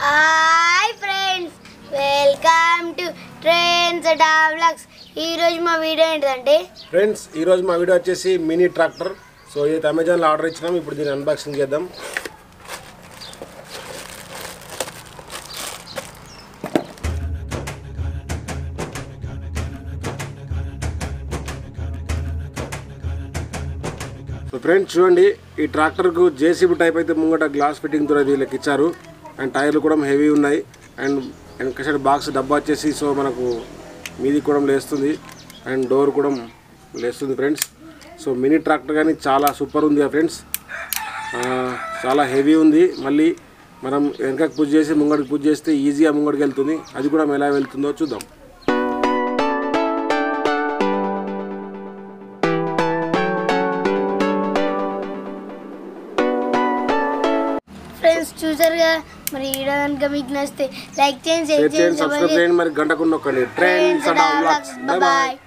hi friends welcome to trains డావ్లాగ్స్ ఈరోజు మా వీడియో ఏంటంటే ఫ్రెండ్స్ ఈరోజు మా వీడియో వచ్చేసి మినీ ట్రాక్టర్ సో ఇది అమెజాన్లో ఆర్డర్ ఇచ్చినాం ఇప్పుడు దీన్ని అన్బాక్సింగ్ చేద్దాం సో ఫ్రెండ్స్ చూడండి ఈ ట్రాక్టర్కు జేసీబీ టైప్ అయితే ముంగట గ్లాస్ ఫిట్టింగ్ తో వీళ్ళకి ఇచ్చారు అండ్ టైర్లు కూడా హెవీ ఉన్నాయి అండ్ వెనక సైడ్ బాక్స్ డబ్బా వచ్చేసి సో మనకు మీది కూడా లేస్తుంది అండ్ డోర్ కూడా లేస్తుంది ఫ్రెండ్స్ సో మినీ ట్రాక్టర్ కానీ చాలా సూపర్ ఉంది ఫ్రెండ్స్ చాలా హెవీ ఉంది మళ్ళీ మనం వెనకకి పూజ చేసి ముంగడికి పూజ చేస్తే ఈజీగా ముంగడికి వెళ్తుంది అది కూడా ఎలా వెళ్తుందో చూద్దాం ఫ్రెండ్స్ చూసారుగా మరి వీడియో కనుక మీకు నచ్చితే లైక్ చేయండి షేర్ షేర్ చేయండి చేయండి సబ్స్క్రైబ్ చేయండి మరి గంటకు నొక్కండి ట్రైన్స్ బాయ్ బాయ్